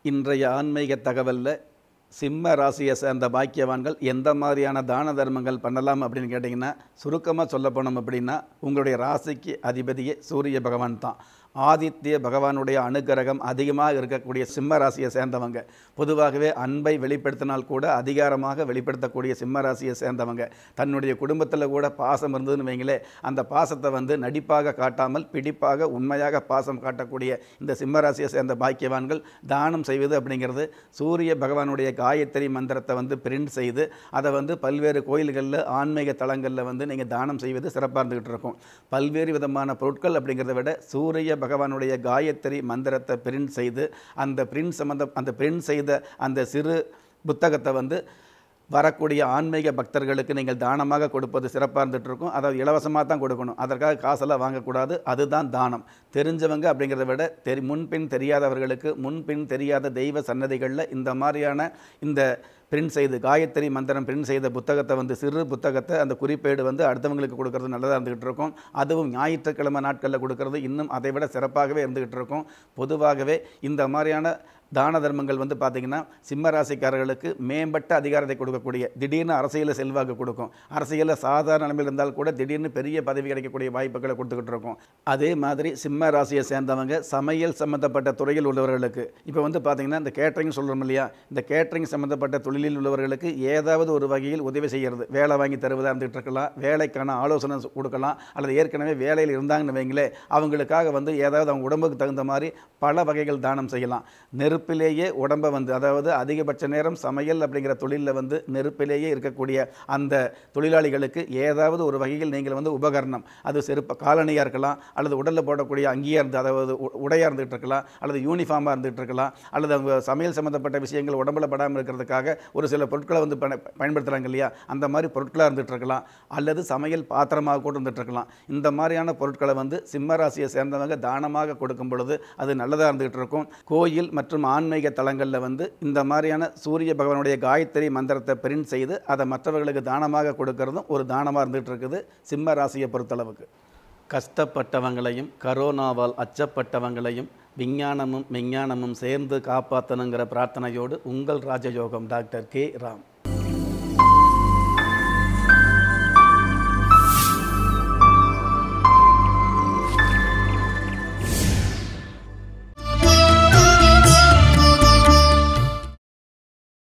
இன்றைய ஆன்மீக தகவலில் சிம்ம ராசியை சேர்ந்த பாக்கியவான்கள் எந்த மாதிரியான தான தர்மங்கள் பண்ணலாம் அப்படின்னு கேட்டிங்கன்னா சுருக்கமாக சொல்ல போனோம் அப்படின்னா உங்களுடைய ராசிக்கு அதிபதியே சூரிய பகவான் தான் ஆதித்ய பகவானுடைய அனுகிரகம் அதிகமாக இருக்கக்கூடிய சிம்ம ராசியை சேர்ந்தவங்க பொதுவாகவே அன்பை வெளிப்படுத்தினால் கூட அதிகாரமாக வெளிப்படுத்தக்கூடிய சிம்ம ராசியை சேர்ந்தவங்க தன்னுடைய குடும்பத்தில் கூட பாசம் இருந்ததுன்னு வைங்களே அந்த பாசத்தை வந்து நடிப்பாக காட்டாமல் பிடிப்பாக உண்மையாக பாசம் காட்டக்கூடிய இந்த சிம்ம ராசியை சேர்ந்த பாக்கியவான்கள் தானம் செய்வது அப்படிங்கிறது சூரிய பகவானுடைய காயத்ரி மந்திரத்தை வந்து பிரிண்ட் செய்து அதை வந்து பல்வேறு கோயில்களில் ஆன்மீக தலங்களில் வந்து நீங்கள் தானம் செய்வது சிறப்பாக இருந்துகிட்டு இருக்கும் பல்வேறு விதமான பொருட்கள் அப்படிங்கிறத விட சூரிய பகவானுடைய காயத்ரி மந்திரத்தை பிரிண்ட் செய்து அந்த பிரிண்ட் சம்மந்த அந்த பிரிண்ட் செய்த அந்த சிறு புத்தகத்தை வந்து வரக்கூடிய ஆன்மீக பக்தர்களுக்கு நீங்கள் தானமாக கொடுப்பது சிறப்பாக இருந்துட்டு இருக்கும் அதாவது இலவசமாக தான் கொடுக்கணும் அதற்காக காசெல்லாம் வாங்கக்கூடாது அதுதான் தானம் தெரிஞ்சவங்க அப்படிங்கிறத விட தெரி முன்பின் தெரியாதவர்களுக்கு முன்பின் தெரியாத தெய்வ சன்னதிகளில் இந்த மாதிரியான இந்த பிரிண்ட் செய்து காயத்ரி மந்திரம் பிரிண்ட் செய்த புத்தகத்தை வந்து சிறு புத்தகத்தை அந்த குறிப்பேடு வந்து அடுத்தவங்களுக்கு கொடுக்கறது நல்லதாக இருந்துகிட்டு இருக்கும் அதுவும் ஞாயிற்றுக்கிழமை நாட்களில் கொடுக்கறது இன்னும் அதை விட சிறப்பாகவே இருந்துகிட்டு இருக்கும் பொதுவாகவே இந்த மாதிரியான தான தர்மங்கள் வந்து பார்த்திங்கன்னா சிம்ம ராசிக்காரர்களுக்கு மேம்பட்ட அதிகாரத்தை கொடுக்கக்கூடிய திடீர்னு அரசியலில் செல்வாக்கு கொடுக்கும் அரசியலில் சாதாரண நிலைமையில் இருந்தால் கூட திடீர்னு பெரிய பதவி கிடைக்கக்கூடிய வாய்ப்புகளை கொடுத்துக்கிட்டு இருக்கும் அதே மாதிரி சிம்ம ராசியை சேர்ந்தவங்க சமையல் சம்மந்தப்பட்ட துறையில் உள்ளவர்களுக்கு இப்போ வந்து பார்த்திங்கன்னா இந்த கேட்ரிங் சொல்கிறோம் இல்லையா இந்த கேட்ரிங் சம்மந்தப்பட்ட தொழிலில் உள்ளவர்களுக்கு ஏதாவது ஒரு வகையில் உதவி செய்கிறது வேலை வாங்கி தருவதாக இருந்துகிட்டு இருக்கலாம் வேலைக்கான ஆலோசனை கொடுக்கலாம் அல்லது ஏற்கனவே வேலையில் இருந்தாங்கன்னு வைங்களே அவங்களுக்காக வந்து ஏதாவது அவங்க உடம்புக்கு தகுந்த மாதிரி பல வகைகள் தானம் செய்யலாம் நெருப்பிலேயே உடம்பை வந்து அதாவது அதிகபட்ச நேரம் சமையல் அப்படிங்கிற தொழிலில் வந்து நெருப்பிலேயே இருக்கக்கூடிய அந்த தொழிலாளிகளுக்கு ஏதாவது ஒரு வகையில் நீங்கள் வந்து உபகரணம் அது செருப்பு காலணியாக இருக்கலாம் அல்லது உடலில் போடக்கூடிய அங்கேயாக இருந்து அதாவது உ- உடையாக இருந்துகிட்டு இருக்கலாம் அல்லது யூனிஃபார்மாக இருந்துகிட்டு இருக்கலாம் அல்லது அவங்க சமையல் சம்மந்தப்பட்ட விஷயங்கள் உடம்புல படாமல் இருக்கிறதுக்காக ஒரு சில பொருட்களை வந்து பயன- பயன்படுத்துகிறாங்க இல்லையா அந்த மாதிரி பொருட்களாக இருந்துகிட்டு இருக்கலாம் அல்லது சமையல் பாத்திரமாக கூட இருந்துகிட்டு இருக்கலாம் இந்த மாதிரியான பொருட்களை வந்து சிம்ம ராசியை சேர்ந்தவங்க தானமாக கொடுக்கும் பொழுது அது நல்லதாக இருந்துகிட்டு இருக்கும் கோயில் மற்றும் ஆன்மீக தலங்களில் வந்து இந்த மாதிரியான சூரிய பகவானுடைய காயத்ரி மந்திரத்தை பிரிண்ட் செய்து அதை மற்றவர்களுக்கு தானமாக கொடுக்கறதும் ஒரு தானமாக இருந்துகிட்டு இருக்குது சிம்ம ராசியை பொறுத்தளவுக்கு கஷ்டப்பட்டவங்களையும் கரோனாவால் அச்சப்பட்டவங்களையும் விஞ்ஞானமும் விஞ்ஞானமும் சேர்ந்து காப்பாற்றணுங்கிற பிரார்த்தனையோடு உங்கள் ராஜயோகம் டாக்டர் கே ராம்